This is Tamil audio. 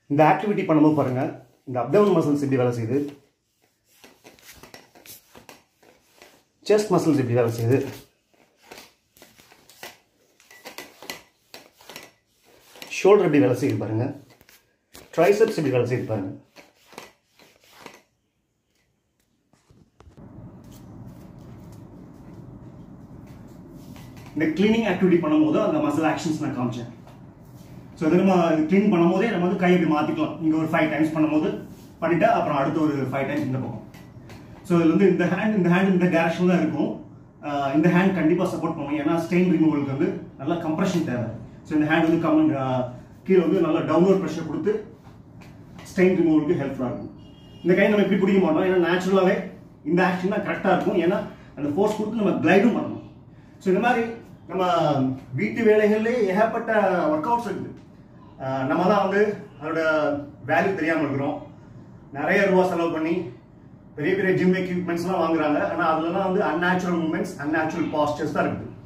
இந்த ஆக்டிவிட்டி பண்ணும்போது பாருங்க இந்த அப்டமன் மசில்ஸ் எப்படி வேலை செய்யுது செஸ்ட் மசில்ஸ் எப்படி வேலை செய்யுது ஷோல்டர் எப்படி வேலை செய்யுது பாருங்க ட்ரைசெப்ஸ் எப்படி வேலை செய்யுது பாருங்க இந்த கிளீனிங் ஆக்டிவிட்டி பண்ணும்போது அந்த மசில் ஆக்ஷன்ஸ் நான் காமிச்சேன் ஸோ இது நம்ம க்ளீன் பண்ணும்போதே நம்ம வந்து கை இப்படி மாற்றிக்கலாம் இங்கே ஒரு ஃபைவ் டைம்ஸ் பண்ணும்போது பண்ணிட்டா அப்புறம் அடுத்த ஒரு ஃபைவ் டைம்ஸ் இந்த பக்கம் ஸோ இதில் வந்து இந்த ஹேண்ட் இந்த ஹேண்ட் இந்த டேரக்ஷன் தான் இருக்கும் ஆஹ் இந்த ஹேண்ட் கண்டிப்பாக சப்போர்ட் பண்ணும் ஏன்னா ஸ்டெயின் ரிமூவலுக்கு வந்து நல்லா கம்ப்ரெஷன் தேவை ஸோ இந்த ஹேண்ட் வந்து கம்மன் கீழே வந்து நல்லா டவுன்லோட் ப்ரெஷர் கொடுத்து ஸ்டெயின் ரிமூவலுக்கு ஹெல்ப்ஃபுல்லாக இருக்கும் இந்த கை நம்ம இப்படி பிடிக்க மாட்டோம் ஏன்னா நேச்சுரலாகவே இந்த ஆக்ஷன் தான் கரெக்டாக இருக்கும் ஏன்னா அந்த ஃபோர்ஸ் கொடுத்து நம்ம கிளைடும் பண்ணணும் ஸோ இந்த மாதிரி நம்ம வீட்டு வேலைகள்லேயே ஏகப்பட்ட ஒர்க் அவுட்ஸ் இருக்குது ஆஹ் நம்ம தான் வந்து அதோட வேல்யூ தெரியாமல் இருக்கிறோம் நிறைய ரூபா செலவு பண்ணி பெரிய பெரிய ஜிம் எக்யூப்மெண்ட்ஸ்லாம் வாங்குறாங்க ஆனால் அதுலலாம் வந்து அன்நேச்சுரல் மூமெண்ட்ஸ் அன்நேச்சுரல் பாஸ்டர்ஸ் தான் இருக்குது